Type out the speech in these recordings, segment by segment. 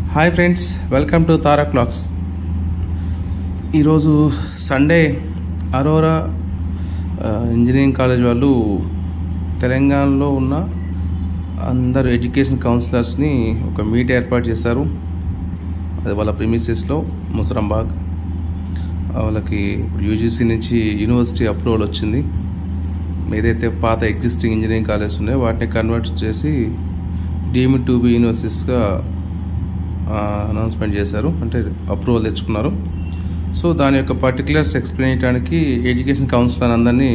Hi friends welcome to Tara Clocks ఈరోజు Sunday Aurora ఆ, engineering college వాళ్ళు తెలంగాణలో ఉన్న అందరు ఎడ్యుకేషన్ కౌన్సిలర్స్ని ఒక మీట్ ఏర్పాటు చేశారు అది వాళ్ళ ప్రిమిసెస్లో ముసరంబాగ్ వాళ్ళకి ఇప్పుడు యూజీసీ నుంచి యూనివర్సిటీ అప్రూవల్ వచ్చింది ఏదైతే పాత ఎగ్జిస్టింగ్ ఇంజనీరింగ్ కాలేజ్ ఉన్నాయో వాటిని కన్వర్ట్ చేసి డీమ్డ్ టు బి యూనివర్సిటీస్గా అనౌన్స్మెంట్ చేశారు అంటే అప్రూవల్ తెచ్చుకున్నారు సో దాని యొక్క పర్టికులర్స్ ఎక్స్ప్లెయిన్ చేయడానికి ఎడ్యుకేషన్ కౌన్సిలర్ అందరినీ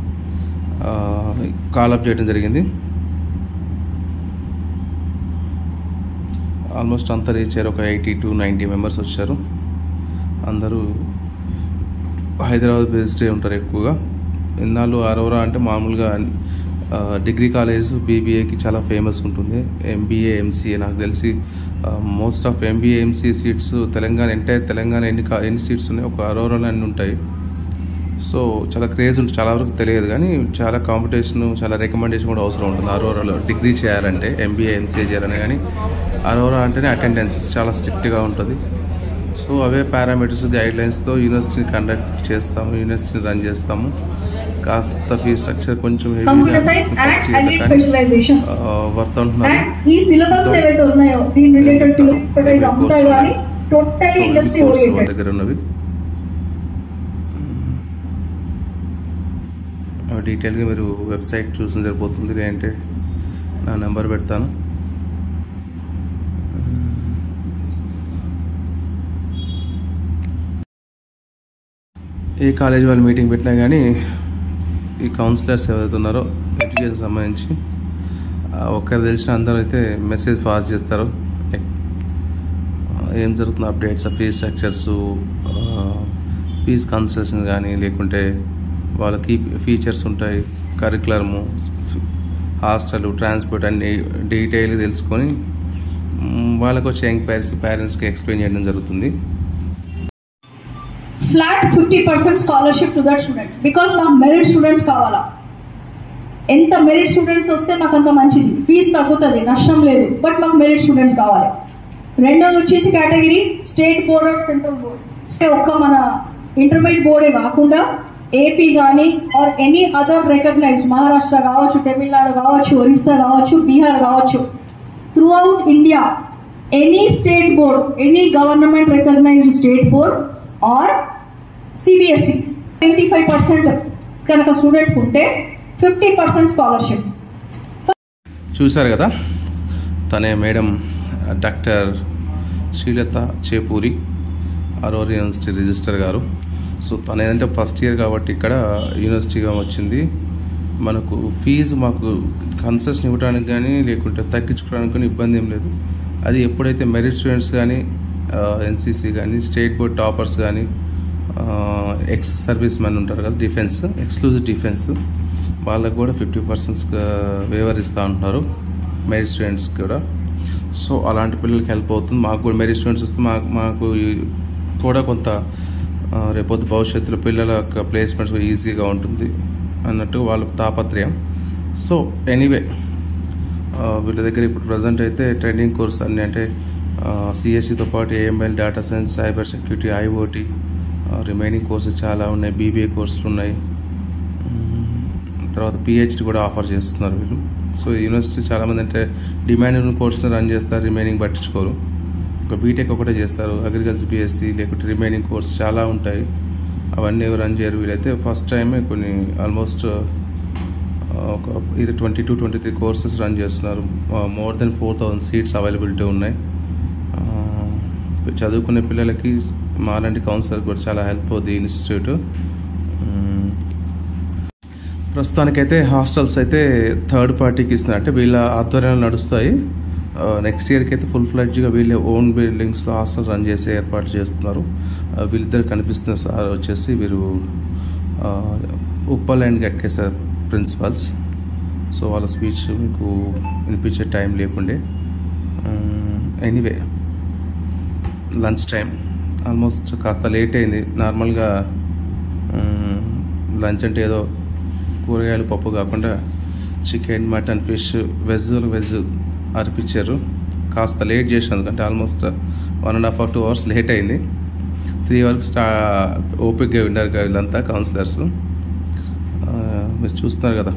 కాల్ అప్ చేయడం జరిగింది ఆల్మోస్ట్ అంతా రీచ్ అయ్యారు ఒక ఎయిటీ టు నైంటీ మెంబర్స్ వచ్చారు అందరూ హైదరాబాద్ బేస్డే ఉంటారు ఎక్కువగా ఇన్నాళ్ళు అరోరా అంటే మామూలుగా ఆ, డిగ్రీ కాలేజ్ బీబీఏకి చాలా ఫేమస్ ఉంటుంది ఎంబీఏ ఎంసీఏ నాకు తెలిసి most of MBA MCA seats Telangana entire Telangana ఎన్ని కా- ఎన్ని సీట్స్ ఉన్నాయి ఒక అరోరాలో అన్ని ఉంటాయి సో చాలా క్రేజ్ ఉంటుంది చాలా వరకు తెలియదు కానీ చాలా కాంపిటీషన్ చాలా రికమెండేషన్ కూడా అవసరం ఉంటుంది అరోరాలో డిగ్రీ చేయాలంటే ఎంబీఏ ఎంసీఏ చేయాలని కానీ అరోరా అంటేనే అటెండెన్స్ చాలా స్ట్రిక్ట్గా ఉంటుంది సో అవే పారామీటర్స్ గైడ్ లైన్స్తో యూనివర్సిటీని కండక్ట్ చేస్తాము యూనివర్సిటీని రన్ చేస్తాము కాస్త ఫీ స్ట్రక్చర్ కొంచెం computer science and audit specialisations worth ఉంటున్నారు అండ్ ఈ సిలబస్ ఏవైతే ఉన్నాయో దీని రిలేటెడ్ సిలబస్ ఎక్స్పర్టైజ్ అంతా కానీ టోటల్ ఇండస్ట్రీ కోర్సు వాళ్ళ ఓరియంటెడ్ దగ్గర ఉన్నవి డీటెయిల్గా మీరు వెబ్సైట్ చూసిన సరిపోతుంది లేదంటే నా నెంబర్ పెడతాను ఏ కాలేజ్ వాళ్ళు మీటింగ్ పెట్టినా కానీ ఈ కౌన్సిలర్స్ ఎవరైతే ఉన్నారో ఎడ్యుకేషన్ సంబంధించి ఆ, ఒక్కరు తెలిసిన అందరూ అయితే మెసేజ్ పాస్ చేస్తారు ఏం జరుగుతున్న updates fees structures fees concession కానీ లేకుంటే వాళ్ళకి ఫీచర్స్ ఉంటాయి కరికులము హాస్టల్ ట్రాన్స్పోర్ట్ అన్ని డీటెయిల్ తెలుసుకొని మ్, వాళ్ళకి వచ్చే ఎంక్వైరీస్ పేరెంట్స్కి ఎక్స్ప్లెయిన్ చేయడం జరుగుతుంది flat fifty percent scholarship to that student because మాకు మెరిట్ స్టూడెంట్స్ కావాలా ఎంత మెరిట్ స్టూడెంట్స్ వస్తే మాకు అంత మంచిది ఫీజు తగ్గుతుంది నష్టం లేదు బట్ మాకు మెరిట్ స్టూడెంట్స్ కావాలి రెండోది వచ్చేసి category state board or central board అంటే ఒక్క మన ఇంటర్మీడియట్ బోర్డే కాకుండా ఏపీ కానీ or any other recognise Maharashtra కావచ్చు తమిళనాడు కావచ్చు ఒరిస్సా కావచ్చు బీహార్ కావచ్చు throughout India any state board any government recognised state board or CBSE twenty five percent కనుక స్టూడెంట్ ఉంటే ఫిఫ్టీ పర్సెంట్ స్కాలర్షిప్ చూశారు కదా తనే madam doctor Srilatha Chepuri Aurora university registrar garu so తను ఏదంటే ఫస్ట్ ఇయర్ కాబట్టి ఇక్కడ యూనివర్సిటీగా వచ్చింది మనకు ఫీజు మాకు కన్సెషన్ ఇవ్వడానికి కానీ లేకుంటే తగ్గించుకోవడానికి కానీ ఇబ్బంది ఏం లేదు అది ఎప్పుడైతే మెరిట్ స్టూడెంట్స్ కానీ ఎన్సీసీ కానీ స్టేట్ బోర్డ్ టాపర్స్ కానీ ఎక్స్ సర్వీస్ మెన్ ఉంటారు కదా డిఫెన్స్ ఎక్స్క్లూజివ్ డిఫెన్స్ వాళ్ళకు కూడా ఫిఫ్టీ పర్సెంట్స్ వేవర్ ఇస్తూ ఉంటున్నారు మెరిట్ స్టూడెంట్స్ కూడా సో అలాంటి పిల్లలకి హెల్ప్ అవుతుంది మాకు కూడా మెరిట్ స్టూడెంట్స్ వస్తే మాకు మాకు ఈ- కూడా కొంత ఆ, రేపొద్దు భవిష్యత్తులో పిల్లల యొక్క ప్లేస్మెంట్స్ ఈజీగా ఉంటుంది అన్నట్టు వాళ్ళ తాపత్రయం సో ఎనీవే వీళ్ళ దగ్గర ఇప్పుడు ప్రజెంట్ అయితే ట్రైనింగ్ కోర్స్ అన్ని అంటే సిఎస్సితో పాటు AML data science cyber security IoT remaining courses చాలా ఉన్నాయి బీబీఏ కోర్సులు ఉన్నాయి మ్మ్. తర్వాత పిహెచ్డి కూడా ఆఫర్ చేస్తున్నారు వీళ్ళు సో యూనివర్సిటీ చాలామంది అంటే డిమాండ్ ఉన్న కోర్సుని రన్ చేస్తారు రిమైనింగ్ పట్టించుకోరు ఒక బీటెక్ ఒకటే చేస్తారు అగ్రికల్చర్ బీఎస్సీ లేకుంటే రిమైనింగ్ కోర్స్ చాలా ఉంటాయి అవన్నీ ఎవరు రన్ చేయరు వీళ్ళైతే ఫస్ట్ టైమే కొన్ని ఆల్మోస్ట్ ఒక ఇది twenty two twenty three courses run చేస్తున్నారు more than four thousand seats availability ఉన్నాయి ఆ, చదువుకునే పిల్లలకి మాలాంటి కౌన్సిలర్ కూడా చాలా హెల్ప్ అవుతుంది ఈ ఇన్స్టిట్యూట్ మ్మ్. ప్రస్తుతానికైతే హాస్టల్స్ అయితే థర్డ్ పార్టీకి ఇస్తున్నారు అంటే వీళ్ళ ఆధ్వర్యంలో నడుస్తాయి నెక్స్ట్ ఇయర్కి అయితే ఫుల్ ఫ్లెడ్జ్గా వీళ్ళే ఓన్ బిల్డింగ్స్లో హాస్టల్ రన్ చేసే ఏర్పాట్లు చేస్తున్నారు ఆ, వీళ్ళిద్దరు కనిపిస్తున్న సార్ వచ్చేసి వీరు ఆ, Uppal and Ghatkesar principals so వాళ్ళ స్పీచ్ మీకు వినిపించే టైం లేకుండే ఎనీవే లంచ్ టైం ఆల్మోస్ట్ కాస్త లేట్ అయింది నార్మల్గా లంచ్ అంటే ఏదో కూరగాయలు పప్పు కాకుండా chicken mutton fish veg veg అర్పించారు కాస్త లేట్ చేసినందుకు అంటే almost one and half or two hours late అయింది త్రీ వరకు స్టా ఓపిక్గా విన్నారు కదా వీళ్ళంతా కౌన్సిలర్స్ ఆ, మీరు చూస్తున్నారు కదా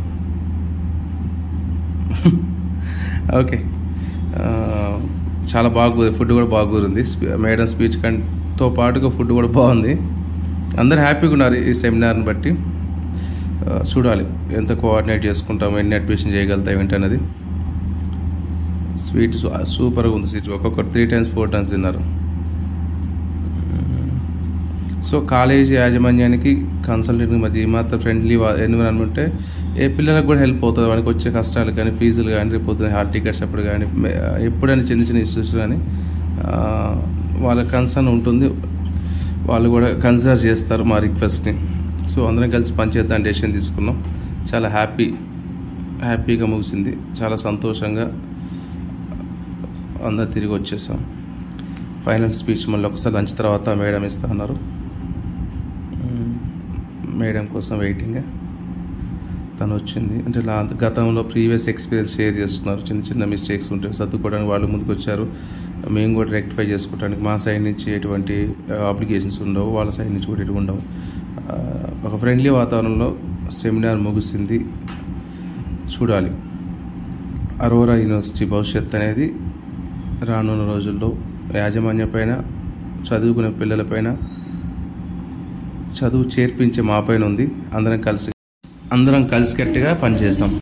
ఓకే ఆ, చాలా బాగుంది ఫుడ్ కూడా బాగుంది మేడం స్పీచ్ కంతో పాటుగా ఫుడ్ కూడా బాగుంది అందరు హ్యాపీగా ఉన్నారు ఈ సెమినార్ని బట్టి ఆ, చూడాలి ఎంత కోఆర్డినేట్ చేసుకుంటాం ఎన్ని అడ్మిషన్ చేయగలుగుతాం ఏంటన్నది స్వీట్ సూ- సూపర్గా ఉంది స్వీట్ ఒక్కొక్కరు త్రీ టైమ్స్ ఫోర్ టైమ్స్ తిన్నారు సో కాలేజీ యాజమాన్యానికి కన్సల్టెంట్ మధ్య మాత్రం ఫ్రెండ్లీ ఎన్విరాన్మెంట్ ఉంటే ఏ పిల్లలకు కూడా హెల్ప్ అవుతుంది వాళ్ళకి వచ్చే కష్టాలు కానీ ఫీజులు కానీ రేపు పొద్దున హాల్ టికెట్స్ అప్పుడు కానీ మే- ఎప్పుడైనా చిన్న చిన్న ఇష్యూస్ కానీ ఆ, వాళ్ళ కన్సర్న్ ఉంటుంది వాళ్ళు కూడా కన్సిడర్ చేస్తారు మా రిక్వెస్ట్ని సో అందరం కలిసి పనిచేద్దాం డెసిషన్ తీసుకున్నాం చాలా హ్యాపీ హ్యాపీగా ముగిసింది చాలా సంతోషంగా అందరు తిరిగి వచ్చేసాం ఫైనల్ స్పీచ్ మళ్ళీ ఒకసారి లంచ్ తర్వాత మేడం ఇస్తా అన్నారు మ్మ్. మేడం కోసం వెయిటింగ్ తను వచ్చింది అంటే నా గతంలో ప్రీవియస్ ఎక్స్పీరియన్స్ షేర్ చేస్తున్నారు చిన్న చిన్న మిస్టేక్స్ ఉంటాయి సర్దుకోవడానికి వాళ్ళు ముందుకు వచ్చారు మేము కూడా రెక్టిఫై చేసుకోవడానికి మా సైడ్ నుంచి ఎటువంటి అప్లికేషన్స్ ఉండవు వాళ్ళ సైడ్ నుంచి కూడా ఎటువంటి ఉండవు ఆ, ఒక ఫ్రెండ్లీ వాతావరణంలో సెమినార్ ముగిసింది చూడాలి అరోరా యూనివర్సిటీ భవిష్యత్ అనేది రానున్న రోజుల్లో యాజమాన్యం పైన చదువుకునే పిల్లలపైన చదువు చేర్పించే మా పైన ఉంది అందరం కలిసి అందరం కలిసికట్టుగా పనిచేస్తాం